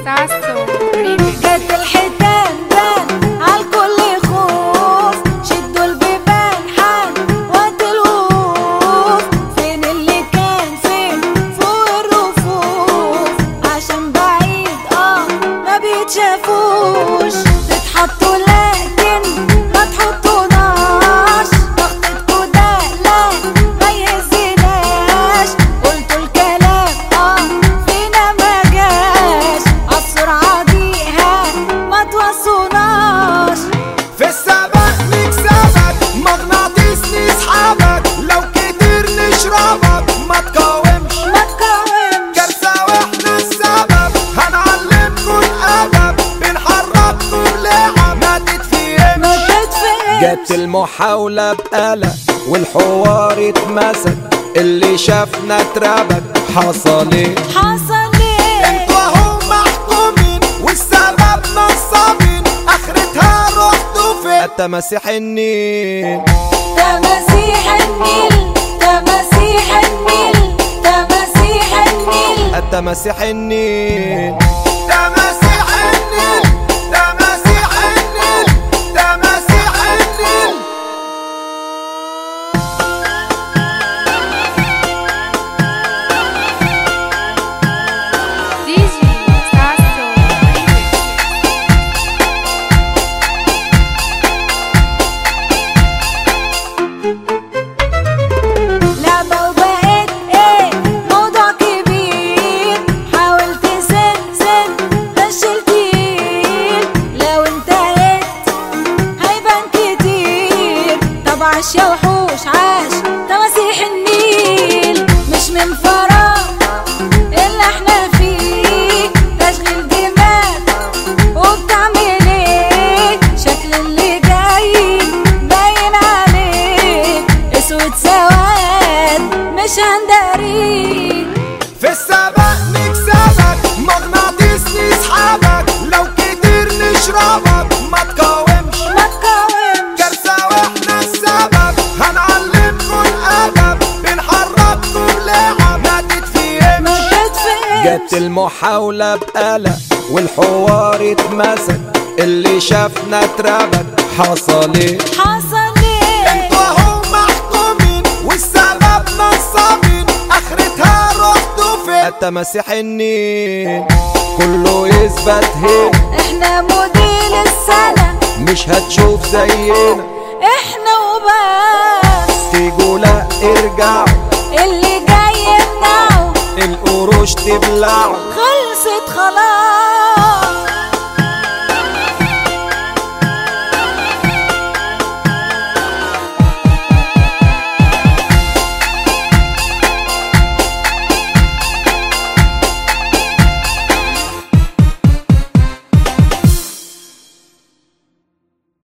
ساسو ريميكس جت الحيتان بان عالكل خوف شدوا البيبان حان وقت الوقوف فين اللي كان فين فوق الرفوف عشان بعيد اه ما بيتشافوش تتحطوا لكن ما تحطوناش ضغطتكوا ده لا ما يهزناش قلتوا الكلام اه فينا ما جاش عالسرعة دي ها ما توصوناش في السبق نكسبك مغناطيس نسحبك لو كتير نشربك ما تقاومش ما تقاومش كارثة واحنا السبب هنعلمكم الأدب بنحرككم لعب ما تتفهمش ما تتفهمش جت المحاولة بقلق والحوار اتمسك اللي شافنا اتربك حصل ايه حصل ايه انتوا اهو محكومين والسبب نصابين اخرتها رحتوا فين التماسيح النيل تماسيح النيل تماسيح النيل تماسيح النيل التماسيح النيل تماسيح النيل تماسيح النيل تماسيح النيل دي جي ساسو ريميكس لعبة وبقت ايه موضوع كبير حاول تسن سن هشل تقيل لو انتهيت هيبان كتير طب عاش يا وحوش عاش تماسيح النيل مش من فراغ اللي احنا فيه تشغيل دماغ وبتعمل ايه شكل اللي جاي باين عليك اسود سواد مش هنداريك في السبق نكسبك مغناطيس نسحبك لو كتير نشربك ما تقاومش ما تقاومش كارثة واحنا السبب هنعلمكم الأدب بنحرككم لعب ما تتفهمش ما تتفهمش جت المحاولة بقلق والحوار اتمسك اللي شافنا اتربك حصل ايه حصل ايه انتوا اهو محكومين والسبب نصابين اخرتها رحتوا فين التماسيح النيل كله يثبت هنا احنا موديل السنة مش هتشوف زينا احنا وبس تيجوا لا ارجعوا اللي جاي يمنعه القروش تبلعوا خلصت خلاص